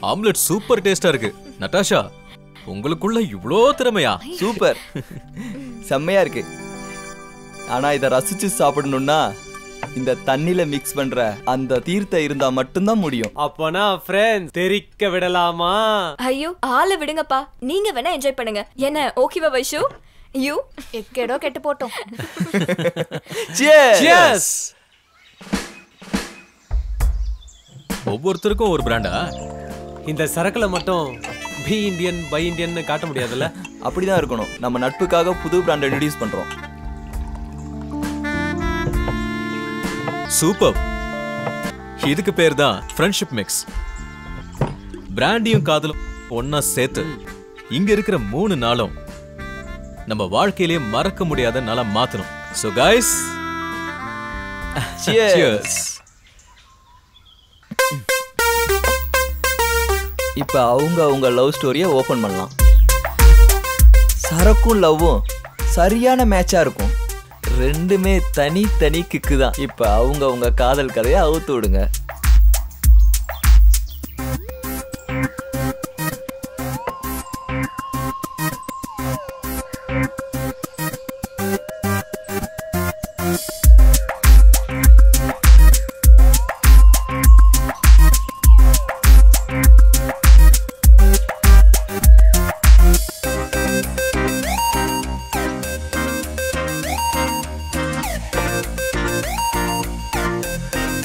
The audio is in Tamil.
ஆம்லெட் சூப்பர் டேஸ்டா இருக்கு நட்டாஷா உங்களுக்குள்ள இவ்ளோ திறமையா சூப்பர் செம்மையா இருக்கு ஆனா இத ரசிச்சு சாப்பிடணும்னா இந்த தண்ணில மிக்ஸ் பண்ற அந்த தீர்த்த இருந்தா மட்டும்தான் முடியும் அப்பனா ஃப்ரெண்ட்ஸ் தெரிக்க விடலாமா ஐயோ ஆளை விடுங்கப்பா நீங்க வேணா என்ஜாய் பண்ணுங்க என்ன ஓகேவா வைஷு யூ எக்கேடோ கெட்டு போட்டோம் Cheers! Cheers! ஒவ்வொருத்தருக்கும் ஒரு பிராண்டா இந்த சரக்குல மட்டும் பி இந்தியன் பை இந்தியன் காட்ட முடியாதுல்ல அப்படிதான் இருக்கணும் நம்ம நட்புக்காக புது பிராண்ட் இன்ட்ரடியூஸ் பண்றோம் சூப்பர் இதுக்கு பேர் தான் ஃப்ரெண்ட்ஷிப் மிக்ஸ் பிராண்டியும் காதலும் ஒன்னா சேர்த்து இங்க இருக்கிற மூணு நாளும் நம்ம வாழ்க்கையிலே மறக்க முடியாத நாளா மாத்தணும் சோ கைஸ் Cheers! இப்ப அவங்க அவங்க லவ் ஸ்டோரியை ஓபன் பண்ணலாம் சரக்கும் லவ்வும் சரியான மேட்சா இருக்கும் ரெண்டுமே தனி தனி கிக்கு தான் இப்ப அவங்க அவங்க காதல் கதையை அவுத்து விடுங்க